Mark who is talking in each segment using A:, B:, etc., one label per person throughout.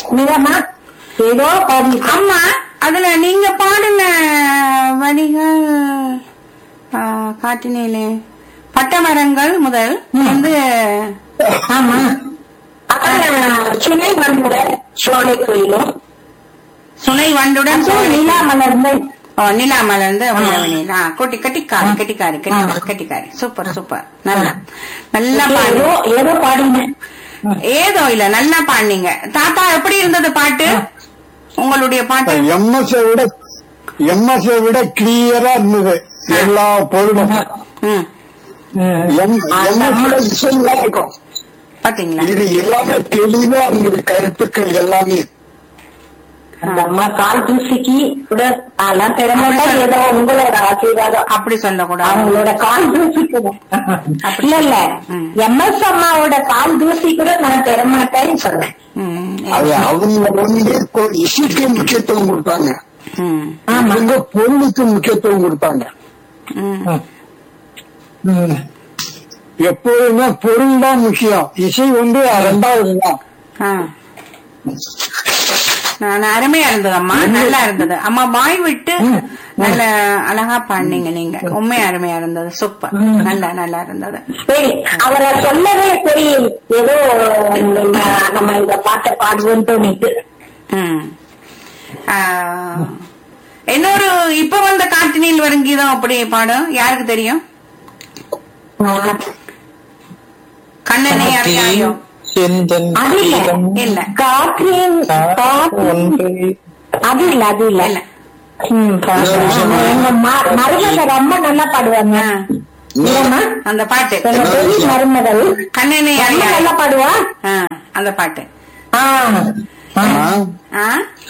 A: நீங்கம்மா ஏதோ பாடி
B: அம்மா அதுல நீங்க பாடின வரிகள் ஆ, காட்டினேலே பட்டமரங்கள் முதல் வந்து
A: ஆமா அப்புறம் சுனை மண்முட சோலை கோயிலும்
B: சுனை வண்டுடன்
A: அப்புறம் நிலா மலர்ந்து
B: ஓ நிலா மலர்ந்து வந்தவனில் ஆ கொட்டி கட்டிக்காரி கட்டிக்காரி கட்டி கட்டிக்காரி சூப்பர் சூப்பர் நல்லா நல்லா பாடு
A: ஏதோ ஏதோ பாடினேன்
B: ஏதோ இல்ல நல்லா பாடினீங்க தாத்தா எப்படி இருந்தது பாட்டு உங்களுடைய பாட்டு
C: எம்எஸ் விட எம்எஸ் விட கிளியரா இருந்தது எல்லா பொருளும்
B: ம்
C: எம்எஸ் விட இசையா இருக்கும்
B: பாத்தீங்களா
C: இது எல்லாமே தெளிவா இருந்தது கருத்துக்கள் எல்லாமே
A: அந்த அம்மா கால் தூசிக்கு கூட அதெல்லாம் திறமையா ஏதோ உங்களோட ஆசீர்வாதம்
B: அப்படி சொல்லக்கூடாது
A: அவங்களோட கால் தூசி கூட இல்ல இல்ல
B: ம்.
A: எம்எஸ் அம்மாவோட கால் தூசி கூட நான் பெறமாட்டேன்னு சொன்னேன்
B: ம்,
C: அது அவங்க வந்து இப்போ இசைக்கு முக்கியத்துவம் கொடுத்தாங்க
B: ம்,
A: ஆமா
C: அவங்க பொருளுக்கு முக்கியத்துவம் கொடுத்தாங்க
B: ம்.
C: எப்போதுமே பொருள் தான் முக்கியம் இசை வந்து ரெண்டாவது தான்
B: ஆ. நான் அருமையா இருந்தது அம்மா நல்லா இருந்தது அம்மா வாய் விட்டு நல்ல அழகா பாடினீங்க நீங்க உண்மையா அருமையா இருந்தது சூப்பர் நல்லா நல்லா இருந்தது
A: சரி அவரை சொல்லவே சரி ஏதோ நம்ம நம்ம இந்த பாட்டை பாடுவோம்னு தோணிட்டு
B: ம். ஆ, இன்னொரு இப்ப வந்த காட்டினில் வரும் கீதம் அப்படி பாடும் யாருக்கு தெரியும் கண்ணனை அறியாயோ
A: அது இல்ல
B: இல்ல
A: காற்றின் காற்று அது இல்ல அது இல்ல
B: இல்ல
A: ம், எங்க ம- மருமக ரொம்ப நல்லா பாடுவாங்க
B: ஆ,
A: இல்லம்மா
B: அந்த பாட்டு
A: எங்க பெரிய மருமகள்
B: கண்ணனை
A: ரொம்ப
B: அறியாயோ
A: நல்லா பாடுவா
B: ஆ, அந்த பாட்டு
A: ஆ.
B: ஆ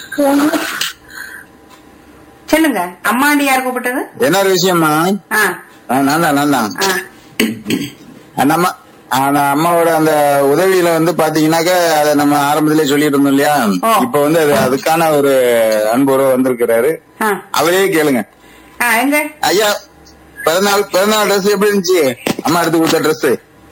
B: சொல்லுங்க அம்மாண்டி யார் கூப்பிட்டது
D: என்ன ஒரு விஷயமா
B: ஆ
D: நான் தான் நான் தான்
B: ஆ
D: நம்ம ஆனா அம்மாவோட அந்த உதவியில வந்து பாத்தீங்கன்னாக்க அதை நம்ம ஆரம்பத்திலே சொல்லிட்டு இருந்தோம் இல்லையா
B: ஓ.
D: இப்ப வந்து அது அதுக்கான ஒரு அன்புறவு வந்திருக்கிறாரு
B: ஆ
D: அவரே கேளுங்க
B: ஆ எங்க
D: ஐயா பிறநாள் பிறநாள் ட்ரெஸ் எப்படி இருந்துச்சு அம்மா எடுத்து கொடுத்த ட்ரெஸ்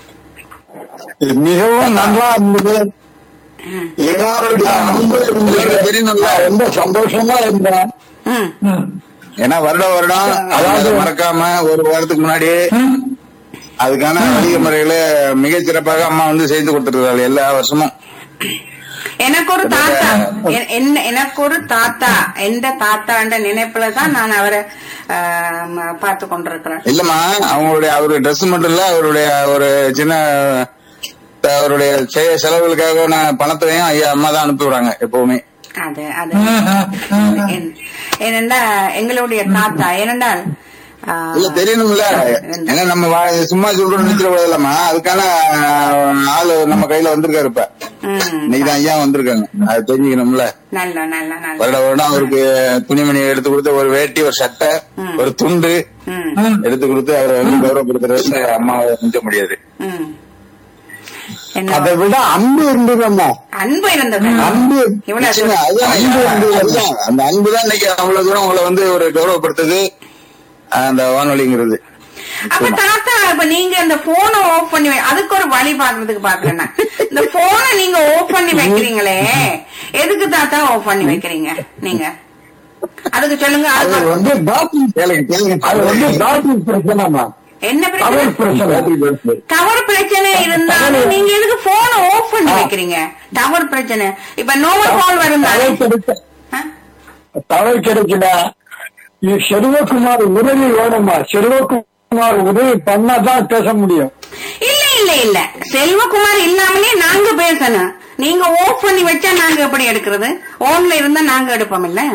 C: மிகவும் நல்லா இருந்தது எல்லாருடைய அன்பு இருந்தது.
D: தெரியணும்ல
C: ரொம்ப சந்தோஷமா இருந்தேன்
B: ம்
D: ஏன்னா வருடம் வருடம் அதாவது மறக்காம ஒரு வாரத்துக்கு முன்னாடி அதுக்கான வணிக முறையில மிகச் சிறப்பாக அம்மா வந்து செய்து கொடுத்துருக்காங்க எல்லா வருஷமும்
B: எனக்கு ஒரு தாத்தா எ- என்ன எனக்கு ஒரு தாத்தா எந்த தாத்தான்ற நினைப்புல தான் நான் அவரை பார்த்து கொண்டிருக்கிறேன்
D: இல்லம்மா அவங்களுடைய அவருடைய Dress மட்டும் இல்ல அவருடைய ஒரு சின்ன அவருடைய செ- செலவுகளுக்காக நான் பணத்தையும் ஐயா அம்மா தான் அனுப்பி விடுறாங்க எப்பவுமே
B: அது அது என்- ஏனென்றா எங்களுடைய தாத்தா ஏனென்றால் ஆ,
D: இல்ல தெரியணும்ல ஏன்னா நம்ம வா- சும்மா சொல்றோம் நினைச்சிட கூடாதுல்லம்மா அதுக்கான ஆஹ், ஆளு நம்ம கையில வந்திருக்காரு இப்ப
B: ம்,
D: இன்னைக்கு தான் ஐயா வந்திருக்காங்க அது தெரிஞ்சுக்கணும்ல
B: நல்ல நல்ல நல்ல
D: வருட வருடம் அவருக்கு துணிமணி எடுத்து கொடுத்து ஒரு வேட்டி ஒரு சட்டை
B: ம்.
D: ஒரு துண்டு
B: ம்
D: எடுத்து கொடுத்து அவரை வந்து கௌரவப்படுத்துறது அம்மாவை மிஞ்ச முடியாது
B: ம் என்ன
C: அதை விட அன்பு இருந்ததம்மா
B: அன்பு இருந்தது
C: அன்பு
B: இவ்வளவு
D: நிச்சயமா, அதுதான்
C: அன்பு இருந்தது.
D: அதுதான். அந்த அன்பு தான் இன்னைக்கு அவ்வளவு தூரம் உங்களை வந்து ஒரு கௌரவப்படுத்துது அந்த வானொலிங்கிறது
B: அப்ப தாத்தா இப்ப நீங்க இந்த போனை ஆஃப் பண்ணி வை- அதுக்கு ஒரு வழி பாக்குறதுக்கு பாக்குறேன் நான். இந்த போனை நீங்க ஆஃப் பண்ணி வைக்கிறீங்களே எதுக்கு தாத்தா ஆஃப் பண்ணி வைக்கிறீங்க நீங்க அதுக்கு சொல்லுங்க
C: அது
B: அது
C: வந்து டாக்டர்
D: கேளுங்க கேளுங்க
C: அது வந்து டாக்டர் பிரச்சனைமா
B: என்ன
C: அவர்
B: பிரச்சனை
C: பிரச்சனை
B: டவர் பிரச்சனை இருந்தாலும் நீங்க எதுக்கு போனை ஆஃப் பண்ணி வைக்கிறீங்க டவர் பிரச்சனை இப்ப நோவல் கால் வரும் தானே?
C: தவறு கிடைக்க
B: ஆ?
C: தவறு கிடைக்கல இது செல்வகுமார் உதவி வேணுமா செல்வகுமார் உதவி பண்ணாதான் பேச முடியும்
B: இல்ல இல்ல இல்ல செல்வகுமார் இல்லாமலே நாங்க பேசணும் நீங்க ஆஃப் பண்ணி வச்சா நாங்க எப்படி எடுக்கிறது ஓன்ல இருந்தா நாங்க எடுப்போம் இல்ல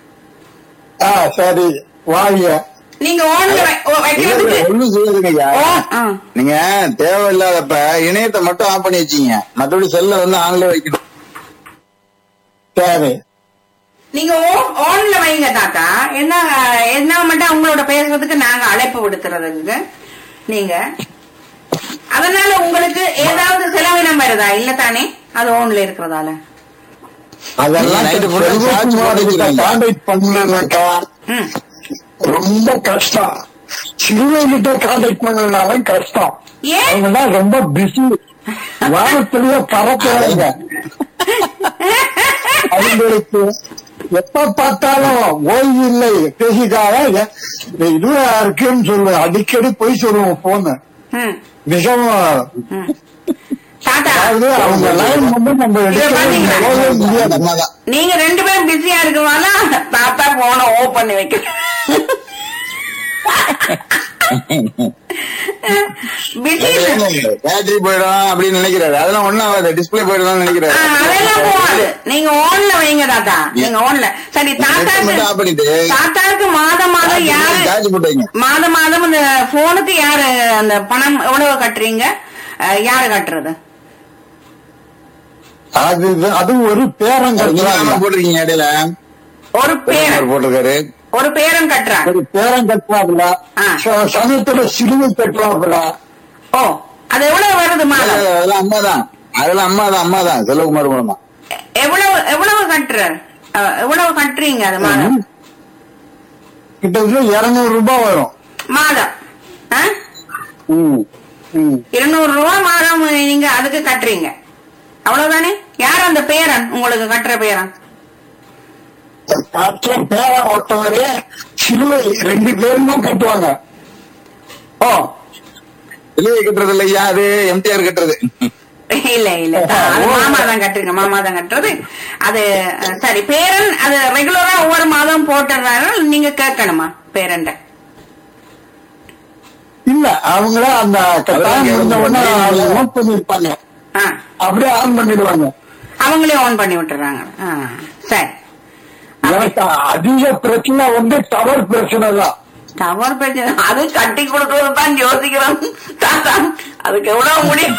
C: ஆ சரி வாங்க
B: நீங்க ஓன்ல வைக்கிறதுக்கு
D: ஒண்ணும் செய்யாதுங்க ஐயா
B: ஆ.
D: நீங்க தேவையில்லாதப்ப இணையத்தை மட்டும் ஆஃப் பண்ணி வச்சீங்க மற்றபடி செல்ல வந்து ஆன்ல வைக்கணும்
C: சரி
B: நீங்க ஓன்ல வைங்க தாத்தா என்ன என்ன மட்டும் உங்களோட பேசுறதுக்கு நாங்க அழைப்பு விடுக்கிறதுக்கு நீங்க அதனால உங்களுக்கு ஏதாவது செலவினம் வருதா இல்ல தானே அது ஓன்ல இருக்கிறதால
C: அதெல்லாம்
D: Night full ஆ charge போட்டுக்கிறீங்க.
C: கான்டாக்ட் பண்ணாக்கா
B: ம்
C: ரொம்ப கஷ்டம் சிறுவைகிட்ட கான்டாக்ட் பண்ணனாலும் கஷ்டம்
B: ஏன்
C: அவங்க தான் ரொம்ப பிஸி வானத்திலேயே பறக்கிறாங்க அவங்களுக்கு எப்ப பார்த்தாலும் ஓய்வு இல்லை பேசிக்காக இதுவா இருக்குன்னு சொல்லுவேன் அடிக்கடி போய் சொல்லுவோம் போன
B: ம்,
C: மிகவும்
B: ம். தாத்தா
C: அதாவது அவங்க லைன் வந்து நம்ம
B: இதை பாத்தீங்களா?
C: எடுக்கவே முடியாது
D: அம்மாதான்
B: நீங்க ரெண்டு பேரும் பிஸியா இருக்குமானா தாத்தா போன ஓ பண்ணி வைக்கிறேன் பிஸி
D: பேட்டரி போயிடும் அப்படின்னு நினைக்கிறாரு அதெல்லாம் ஒண்ணும் ஆகாது டிஸ்பிளே போயிடும் நினைக்கிறாரு
B: அதெல்லாம் போகாது நீங்க ஓன்ல வைங்க தாத்தா நீங்க ஓன்ல சரி
D: நெட்டை மட்டும் ஆஃப்
B: தாத்தாக்கு
D: பண்ணிட்டு
B: தாத்தாக்கு மாதம் மாதம் யாரு
D: சார்ஜ் போட்டு வைங்க
B: மாதம் மாதம் இந்த போனுக்கு யாரு அந்த பணம் எவ்வளவு கட்டுறீங்க அஹ், யாரு கட்டுறது
C: அது அது ஒரு பேரம்
D: நீங்க
C: கட்டுறாங்க
D: போட்டிருக்கீங்க இடையில
B: ஒரு பேரன்
D: போட்டிருக்காரு
B: ஒரு பேரன் கட்டுறாங்க
C: ஒரு பேரம் கட்டுறாங்களா
B: ஆ.
C: சமயத்துல சிலுவை கட்டுறாங்களா
B: ஓ அது எவ்வளவு வருது மாதம்
D: அதெல்லாம் அம்மாதான் அதெல்லாம் அம்மாதான் அம்மாதான் செல்வகுமார் மூலமா
B: எவ்வளவு எவ்வளவு கட்டுற அஹ், எவ்வளவு கட்டுறீங்க அது மாதம்
C: கிட்டத்தட்ட இருநூறு ரூபாய் வரும்
B: மாதம் ஆ?
C: ம், ம்.
B: இருநூறு ரூபா மாதம் நீங்க அதுக்கு கட்டுறீங்க அவ்வளவுதானே யார் அந்த பேரன் உங்களுக்கு கட்டுற பேரன்
C: காட்டுல பேரம் ஒருத்தவரே சிலுவை ரெண்டு பேரும் தான் கட்டுவாங்க
B: ஓ
D: வெளியே கட்டுறது இல்லையா அது எம்டிஆர் கட்டுறது
B: இல்ல இல்ல அது மாமா தான் கட்டுறீங்க மாமா தான் கட்டுறது அது அஹ், சரி பேரன் அது ரெகுலரா ஒவ்வொரு மாதம் போட்டுறாரு நீங்க கேட்கணுமா பேரண்ட
C: இல்ல அவங்கள அந்த டைம் இருந்த உடனே ஆன் பண்ணிருப்பாங்க
B: ஆ
C: அப்படியே ஆன் பண்ணிடுவாங்க
B: அவங்களே ஆன் பண்ணி விட்டுறாங்க ஆ, சரி
C: எனக்கு அதிக பிரச்சனை வந்து டவர் பிரச்சனை தான்
B: டவர் பிரச்சனை அது கட்டி கொடுக்கறது தான் யோசிக்கிறோம் தாத்தா அதுக்கு எவ்வளவு முடியும்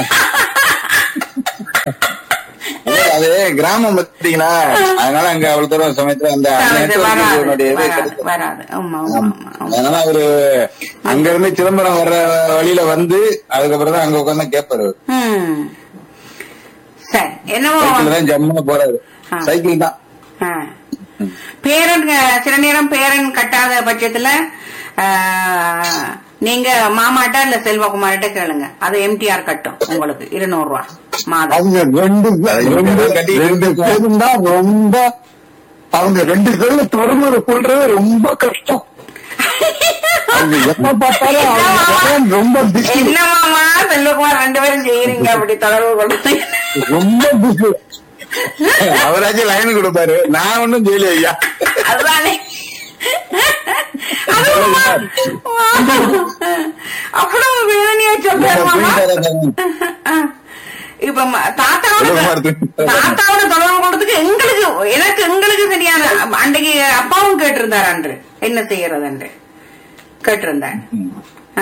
D: இல்ல, அது கிராமம் பாத்தீங்களா அதனால அங்க அவ்வளவு தூரம் சமயத்துல அந்த network
B: வராது
D: இதனுடைய இது
B: வராது
D: கிடைக்கும்.
B: வராது ஆமா ஆமா ஆமா ஆமா
D: அதனால அவரு அங்க இருந்து சிதம்பரம் வர்ற வழியில வந்து அதுக்கப்புறம் தான் அங்க உட்காந்து கேட்பாரு அவரு.
B: ம். சரி என்னவோ
D: சைக்கிள் தான் ஜம்முன்னு போறாரு
B: ஆ.
D: சைக்கிள் தான்
B: ஆ. பேரன் அஹ், சில நேரம் பேரன் கட்டாத பட்சத்துல அஹ், நீங்க மாமாட்ட இல்ல செல்வகுமார்கிட்ட கேளுங்க அது எம்டிஆர் கட்டும் உங்களுக்கு இருநூறு ரூபா மாதம்
C: அவங்க ரெண்டு
D: அது
C: ரெண்டு
D: கட்டி
C: ரெண்டு பேரும் தான் ரொம்ப அவங்க ரெண்டு பேரும் தொடர்பு கொள்றது ரொம்ப கஷ்டம் அவங்க எப்ப பார்த்தாலும் அவங்க பையன் ரொம்ப பிஸி
B: என்ன மாமா செல்வகுமார் ரெண்டு பேரும் செய்யறீங்க அப்படி தொடர்பு கொண்டு
C: ரொம்ப பிஸி
D: அவராச்சும் லைன் கொடுப்பாரு நான் ஒண்ணும் செய்யல ஐயா
B: அதுதானே அது மாமா. அவ்வளவு வேதனையா சொல்றாரு மாமா இப்ப ம- தாத்தாவோட
D: செல்வகுமார் தூக்கி-
B: தாத்தாவோட தொடர்பு கொண்டதுக்கு எங்களுக்கு எனக்கு எங்களுக்கு சரியான அன்றைக்கு அப்பாவும் கேட்டிருந்தார் அன்று என்ன செய்யறது அன்று கேட்டிருந்தார் ஆ.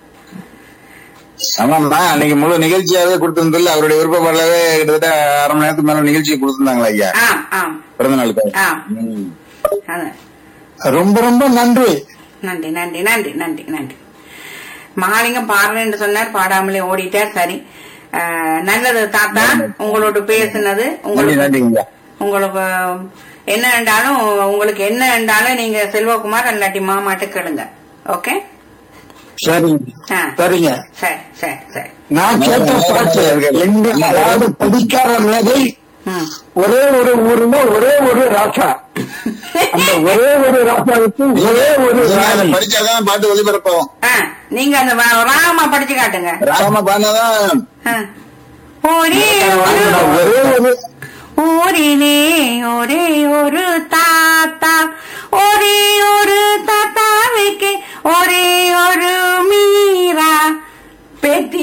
D: ஆமாம்மா அன்னைக்கு முழு நிகழ்ச்சியாவே கொடுத்திருந்தல அவருடைய விருப்பப்படவே கிட்டத்தட்ட அரை மணி நேரத்துக்கு மேல நிகழ்ச்சி கொடுத்திருந்தாங்களா ஐயா
B: ஆம் ஆம்
D: பிறந்த நாளுக்கு
B: ஆம்
D: ம்.
B: அதான்.
C: ரொம்ப ரொம்ப நன்றி
B: நன்றி நன்றி நன்றி நன்றி நன்றி மகாலிங்கம் பாடுறேன்னு சொன்னார் பாடாமலே ஓடிட்டார் சரி ஆ, நல்லது தாத்தா உங்களோட பேசுனது
D: நன்றி
B: உங்களுக்கு
D: நன்றிங்க ஐயா
B: உங்களுக்கு என்ன வேண்டாலும் உங்களுக்கு என்ன வேண்டாலும் நீங்க செல்வகுமார் அல்லாட்டி மாமாட்ட கேளுங்க ஓகே
C: சரிங்க
B: ஆ.
C: சரிங்க
B: சரி சரி சரி
C: நான் கேட்ட பாட்டு எங்க அதாவது படிக்காத மேதை
B: ம்.
C: ஒரே ஒரு ஊர்ல ஒரே ஒரு ராசா அந்த ஒரே ஒரு ராசாவுக்கு ஒரே ஒரு
D: நீங்க அதை
C: ராணி
D: படிச்சாதான் பாட்டு ஒளிபரப்பாகும்
B: ஆ, நீங்க அந்த வ- ராகமா படிச்சு காட்டுங்க
D: ராம பாடினாதான்
B: ஆ. ஒரே ஒரு
C: அந்த ஒரே ஒரு
B: ஊரிலே ஒரே ஒரு தாத்தா ஒரே ஒரு தாத்தாவுக்கு ஒரே ஒரு மீரா பேத்தி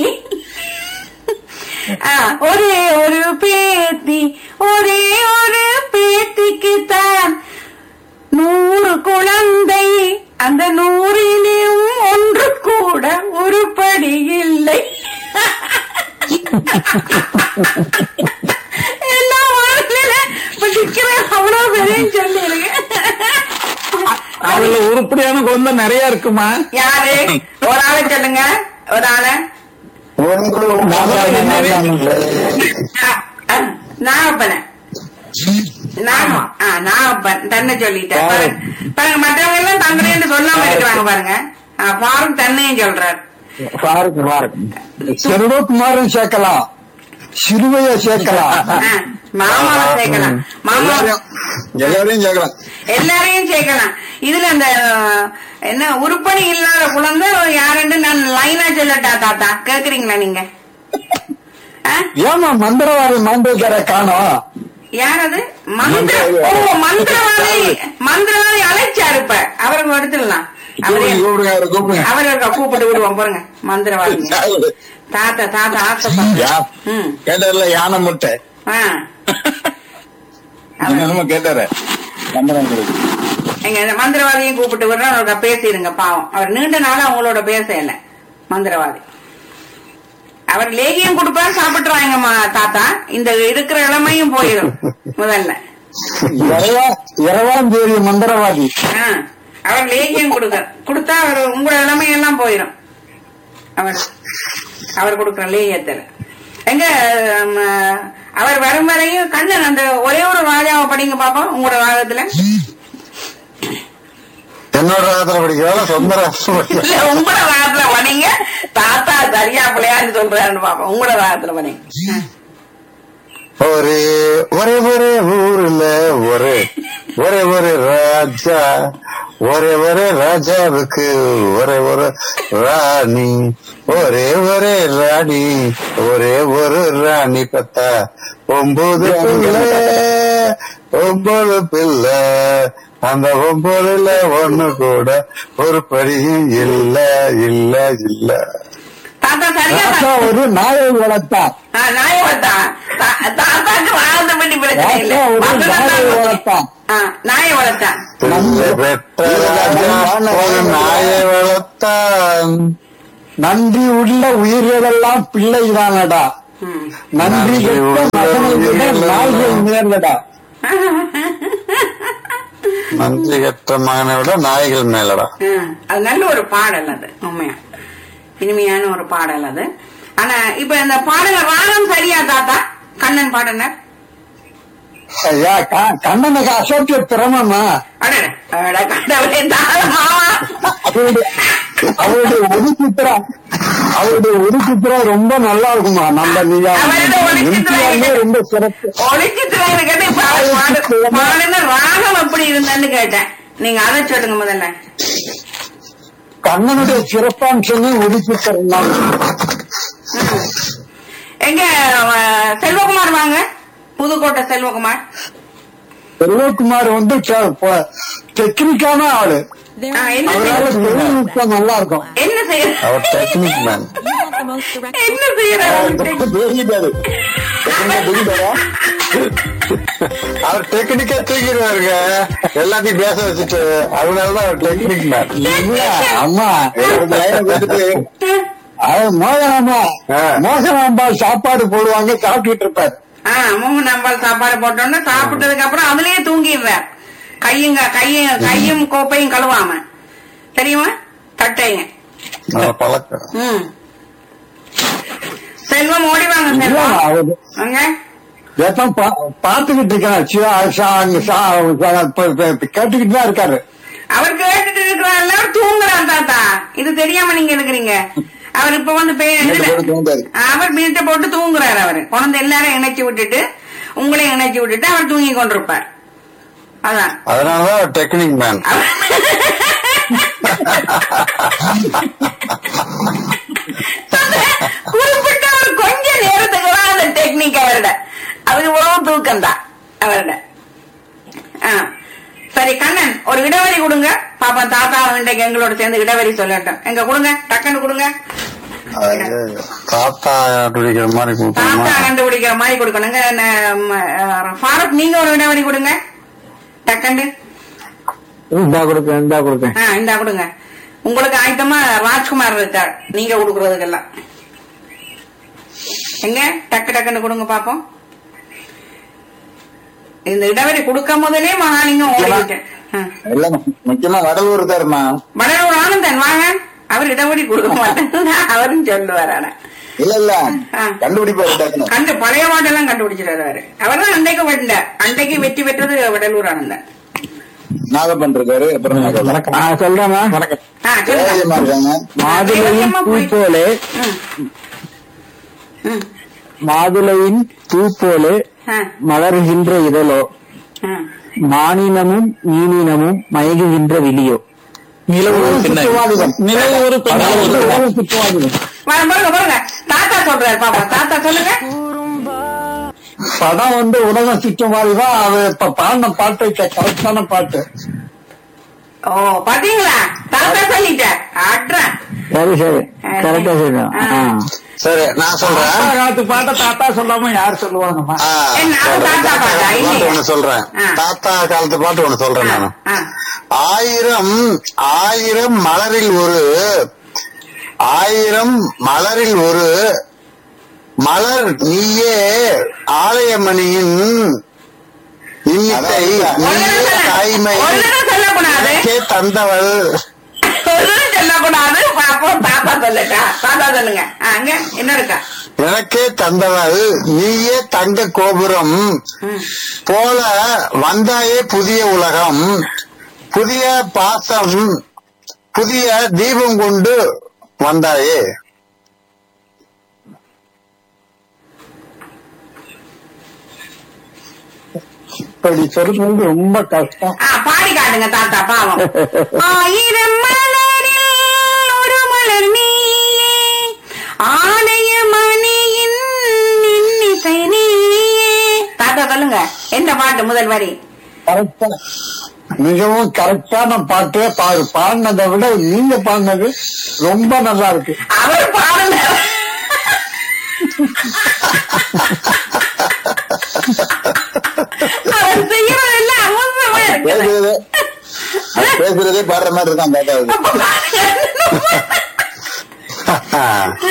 B: ஆ, ஒரே ஒரு பேத்தி ஒரே ஒரு பேத்திக்கு தான் நூறு குழந்தை அந்த நூறிலும் ஒன்று கூட உருப்படி இல்லை எல்லா வாழ்க்கையில படிக்கிறேன் அவ்வளவு பெரிய சொல்லிருங்க
E: அதுல உருப்படியான குழந்தை நிறைய இருக்குமா
B: யாரு ஒரு ஆளை சொல்லுங்க ஒரு ஆளை நாகப்பன நாகம் ஆ நாகப்பன் தன்னை சொல்லிட்டேன் பாருங்க பாருங்க மற்றவங்க எல்லாம் தங்களைன்னு சொல்லாம இருக்கிறாங்க பாருங்க ஆ, பாருங்க தன்னையும் சொல்றாரு
C: பாருங்க பாருங்க செல்வகுமாரும் சேர்க்கலாம் சிறுவைய சேர்க்கலாம்
B: ஆ, மாமாவை சேர்க்கலாம் மாமா
D: எல்லாரையும் எல்லாரையும் கேட்கலாம்
B: எல்லாரையும் சேர்க்கலாம் இதுல அந்த அஹ், என்ன உருப்படி இல்லாத குழந்தை யாருன்னு நான் லைனா சொல்லட்டா தாத்தா கேக்குறீங்களா நீங்க ஆ?
C: ஏமா மந்திரவாதி மாண்டேக்கர காணோம்
B: யார் அது மந்திர ஓ மந்திரவாதி மந்திரவாதி அழைச்சாரு இப்ப அவருக்கு எடுத்துடலாம் அவரே
D: கூப்பிடுங்க அவரை கூப்பிடுங்க
B: அவர் இருக்க கூப்பிட்டு விடுவோம் பாருங்க மந்திரவாதி
D: யாரு?
B: தாத்தா தாத்தா ஆசைப்படுறேன்
D: யா-
B: ம்
D: கேட்டார்ல யானை முட்டை
B: ஆ
D: என்னமோ கேட்டாரு நம்புறேன்
B: எங்க இந்த மந்திரவாதியும் கூப்பிட்டு விடுறோம் அவரோட பேசிடுங்க பாவம் அவர் நீண்ட நாளா அவங்களோட பேசல மந்திரவாதி அவர் லேகியம் கொடுப்பாரு சாப்பிட்டுருவாங்கம்மா தாத்தா இந்த இருக்கிற இளமையும் போயிடும் முதல்ல
C: இரவா இரவாம் தேதி மந்திரவாதி
B: ஆ, அவர் லேகியம் கொடுக்க கொடுத்தா அவர் உங்களோட இளமையெல்லாம் போயிடும் அவர் அவர் கொடுக்குற லேகியத்துல எங்க ம, அவர் வரும் வரையும் கண்ணன் அந்த ஒரே ஒரு ராஜாவை படிங்க பாப்போம் உங்களோட ராகத்துல
C: என்னோட ராத்திர படிக்கிறதா சொந்த ராத்திர
B: இல்ல உங்களோட ராகத்துல படிங்க தாத்தா சரியா பிள்ளையான்னு சொல்றாருன்னு பாப்போம் உங்களோட ராகத்துல படிங்க
C: ஒரே ஒரே ஒரே ஊர்ல ஒரே ஒரே ஒரே ராஜா ஒரே ஒரே ராஜாவுக்கு ஒரே ஒரு ராணி ஒரே ஒரே ராணி ஒரே ஒரு ராணி பத்தா ஒன்பது பிள்ளை ஒன்பது பிள்ளை அந்த ஒன்பதுல ஒண்ணு கூட ஒரு படியும் இல்ல இல்ல இல்ல
B: தாத்தா சரியா
C: ராஜா ஒரு நாயை வளர்த்தான்
B: ஆ, நாயை வளர்த்தான் தா- தாத்தாக்கு வாழ்ந்த பற்றி பிரச்சனை இல்லை
C: ராஜா ஒரு
B: மகனை
C: நாயை
B: தான்
C: வளர்த்தான்
B: ஆ, நாயை வளர்த்தான்
C: பிள்ளை பெற்ற ராஜா ஒரு நாயை வளர்த்தான் நன்றி உள்ள உயிர்களெல்லாம் பிள்ளைதானடா
B: ம்.
C: நன்றி கெட்ட மகனை விட நாய்கள் மேலடா நன்றி கெட்ட மகனை விட நாய்கள் மேலடா
B: ம், அது நல்ல ஒரு பாடல் அது உண்மையா இனிமையான ஒரு பாடல் அது ஆனா இப்ப இந்த பாடல ராகம் சரியா தாத்தா கண்ணன் பாடினார்
C: ஐயா க- கண்ணனுக்கு அசோக்கிய திறமமா
B: அடடே, அட கடவுளே, தாத்தா மாமா.
C: அவருடைய அவருடைய ஒரு சித்திரம் அவருடைய ஒரு சித்திரம் ரொம்ப நல்லா இருக்குமா நம்ம நீங்க
B: அவருடைய ஒரு சித்திரம்
C: எம்ஜிஆர்லயே ரொம்ப சிறப்பு
B: ஒளிச்சித்திரம் இருக்கட்டும், இப்ப அவர் பாடு- பாடுன ராகம் எப்படி இருந்தன்னு கேட்டேன் நீங்க அதை சொல்லுங்க முதல்ல
C: கண்ணனுடைய சிறப்பாம்சமே ஒரு சித்திரம் தான்
B: எங்க அஹ், செல்வகுமார் வாங்க புதுக்கோட்டை செல்வகுமார்
C: செல்வகுமார் வந்து டெக்னிக்கான ஆளு
B: ஆ, என்ன
C: அவரால
B: செய்ய-
C: தொழில்நுட்பம் நல்லா இருக்கும்
B: என்ன செய்ய
C: அவர் டெக்னிக் மேன்
B: என்ன செய்யறாரு
C: அவர் டெக்னிக்கா தூக்கிடுவாருங்க எல்லாத்தையும் பேச வச்சுட்டு அதனாலதான் அவர் டெக்னிக் மேன் அம்மா அவர் மோகனாமா மோகனாம்பா சாப்பாடு போடுவாங்க சாப்பிட்டுட்டு இருப்பாரு
B: ஆ மூணு நம்பால் சாப்பாடு போட்டோன்னு சாப்பிட்டதுக்கு அப்புறம் அதுலயே தூங்கிடுறார் கையுங்க கையும் கையும் கோப்பையும் கழுவாம தெரியுமா தட்டைங்க
C: அவர் பழக்கம்
B: ம் செல்வம் ஓடி வாங்க
C: இல்ல,
B: செல்வம்
C: அவரு
B: அங்க
C: ஏதான் பா- பாத்துக்கிட்டு இருக்கேன் சிவா, சா- அங்க சா- சா- இப்ப- இப்ப- இப்ப கேட்டுக்கிட்டு தான் இருக்காரு
B: அவர் கேட்டுட்டு இருக்கிறார் அவர் தூங்குறார் தாத்தா இது தெரியாம நீங்க இருக்கிறீங்க அவர் இப்ப வந்து பே- இதுல-
D: போட்டு தூங்குறாரு.
B: அவர் வீட்டை போட்டு தூங்குறாரு அவரு குழந்தை எல்லாரும் இணைச்சு விட்டுட்டு உங்களையும் இணைச்சு விட்டுட்டு அவர் தூங்கி கொண்டிருப்பார் அதான்
C: அதனாலதான் அவர் டெக்னிக் மேன்
B: குறிப்பிட்ட ஒரு கொஞ்ச நேரத்துக்கு தான் அந்த டெக்னிக் அவரோட அவரு உறவு தூக்கம் தான் அவரோட ஆ. சரி கண்ணன் ஒரு இடைவெளி கொடுங்க பாப்பா தாத்தா இன்றைக்கு எங்களோட சேர்ந்து இடைவெளி சொல்லட்டும் எங்க கொடுங்க டக்குன்னு கொடுங்க
C: தாத்தா பிடிக்கிற மாதிரி
B: தாத்தா
C: கொடுக்கணுமா
B: கண்டுபிடிக்கிற மாதிரி கொடுக்கணுங்க ந- ம- அஹ், ஃபாரூக் நீங்க ஒரு இடைவெளி கொடுங்க டக்குன்னு
E: இந்தா கொடுப்பேன் இந்தா கொடுப்பேன்
B: ஆ இந்தா கொடுங்க உங்களுக்கு ஆயத்தமா ராஜ்குமார் இருக்கார் நீங்க கொடுக்கறதுக்கெல்லாம் எங்க டக்கு டக்குன்னு கொடுங்க பாப்போம் இந்த இடைவெளி கொடுக்க முதலே மகாலிங்கம் ஓடிவிட்டேன்
D: எல்லாம் முக்கியமா வடலூர் இருக்காருமா
B: வடலூர் ஆனந்தன் வாங்க அவர் இடைவெளி கொடுக்க மாட்டேன் அவரும் சொல்லுவார் ஆனா
D: இல்ல இல்ல
B: ஆ.
D: கண்டுபிடிப்பாரு டக்குனு
B: கண்டு பழைய பாட்டெல்லாம் கண்டுபிடிச்சிடாரு அவரு அவர் தான் அன்றைக்கு வெட்டினார் அன்றைக்கு வெற்றி பெற்றது வடலூர் ஆனந்தன்
D: நாகப்பன் இருக்காரு அப்புறம் நாகப்பன்.
E: நான் சொல்றேன்னா வணக்கம்
B: ஆ சொல்லுங்க
D: தேவதையம்மா இருக்காங்க
E: மாதுளையும்
B: தேவதையம்மா
E: பூ
B: போய்-
E: போலே
B: ம். ம்.
E: மாதுளையின் பூ போலே
B: ஆ,
E: மலர்கின்ற இதழோ
B: ஆ.
E: மானினமும் மீனினமும் மயங்குகின்ற விழியோ
F: நிலவு ஒரு பெண்ணாய்
C: சுற்றுவாதிகம்.
F: நிலவு ஒரு பெண்ணாய்
C: அதாவது
F: ஒரு
C: உலக சுற்றுவாதிகம்.
B: வா, பாருங்க பாருங்க தாத்தா சொல்றாரு பாப்பா தாத்தா சொல்லுங்க
C: படம் வந்து உலக சுற்றுவாதி தான் அது இப்ப பாடின பாட்டு கரெக்டான பாட்டு
B: ஓ பாத்தீங்களா தாத்தா சொல்லிட்டார் ஆட்றேன்
E: சரி சரி கரெக்டா சொல்றேன்
B: ஆ.
E: ஆ.
D: சரி நான் சொல்றேன்
C: தாத்தா காலத்து பாட்டை தாத்தா சொல்லாம யார் சொல்லுவாங்கம்மா
D: ஆ,
B: என்ன, அது
D: சொல்றேன்.
B: தாத்தா பாட்டா,
D: பாட்டு
B: இல்லையா?
D: ஒண்ணு சொல்றேன்
B: ஆ.
D: தாத்தா காலத்து பாட்டு ஒண்ணு சொல்றேன்
B: ஆ,
D: நான்
B: ஆ.
D: ஆயிரம் ஆயிரம் மலரில் ஒரு ஆயிரம் மலரில் ஒரு மலர் நீயே ஆலயமணியின் இன்னித்தை நீயே தாய்மை
B: ஒண்ணும் சொல்லக்கூடாது
D: எனக்கே தந்தவள்
B: ஒண்ணும் சொல்லக்கூடாது அப்போ தாத்தா சொல்லட்டா தாத்தா சொல்லுங்க ஆ, அங்க என்ன இருக்கா
D: எனக்கே தந்தவள் நீயே தங்க கோபுரம்
B: ம்.
D: போல வந்தாயே புதிய உலகம் புதிய பாசம் புதிய தீபம் கொண்டு வந்தாயே
C: இப்படி சொல்றது ரொம்ப கஷ்டம்
B: ஆ, பாடி காட்டுங்க தாத்தா பாவம் ஆயிரம் மலரில் ஒரு மலர் நீயே ஆலய மணியின் இன்னிசை நீயே தாத்தா சொல்லுங்க எந்த பாட்டு முதல் வரி
C: கரெக்டா மிகவும் கரெக்டான பாட்டு பாடு பாடினதை விட நீங்க பாடினது ரொம்ப நல்லா இருக்கு
B: அவர் பாடல அவர் செய்யறதெல்லாம் அமோசமா இருக்கு
D: பேசுறதே பேசுறதே பாடுற மாதிரி இருக்கான் தாத்தா
B: அப்ப பாருங்க.